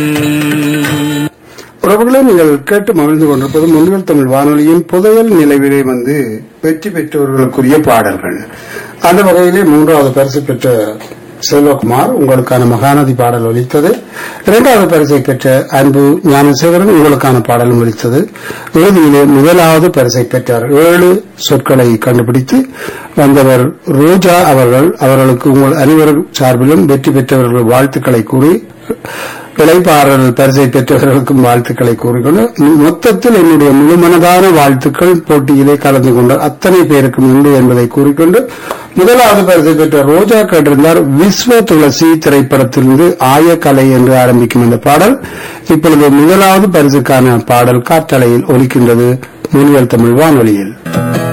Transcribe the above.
உறவுகளை நீங்கள் கேட்டு மகிழ்ந்து கொண்டிருப்பது முன்கள் தமிழ் வானொலியின் புதையல் நிலைவிலே வந்து வெற்றி பெற்றவர்களுக்குரிய பாடல்கள் அந்த வகையிலே மூன்றாவது பரிசு பெற்ற செல்வகுமார் உங்களுக்கான மகாநதி பாடல் ஒலித்தது இரண்டாவது பரிசை பெற்ற அன்பு ஞானசேகரன் உங்களுக்கான பாடலும் ஒலித்தது இறுதியிலே முதலாவது பரிசை பெற்றார் ஏழு சொற்களை கண்டுபிடித்து வந்தவர் ரோஜா அவர்கள் அவர்களுக்கு உங்கள் அனைவரும் சார்பிலும் வெற்றி பெற்றவர்கள் வாழ்த்துக்களை கூறி இளைப்பாறல் பரிசை பெற்றவர்களுக்கும் வாழ்த்துக்களை கூறிக்கொண்டு மொத்தத்தில் என்னுடைய முழுமனதான வாழ்த்துக்கள் போட்டியிலே கலந்து கொண்ட அத்தனை பேருக்கும் உண்டு என்பதை கூறிக்கொண்டு முதலாவது பரிசை பெற்ற ரோஜா கேட்டிருந்தார் விஸ்வ துளசி திரைப்படத்திலிருந்து ஆயக்கலை என்று ஆரம்பிக்கும் இந்த பாடல் இப்பொழுது முதலாவது பரிசுக்கான பாடல் காற்றலையில் ஒலிக்கின்றது மொழியல் தமிழ் வானொலியில்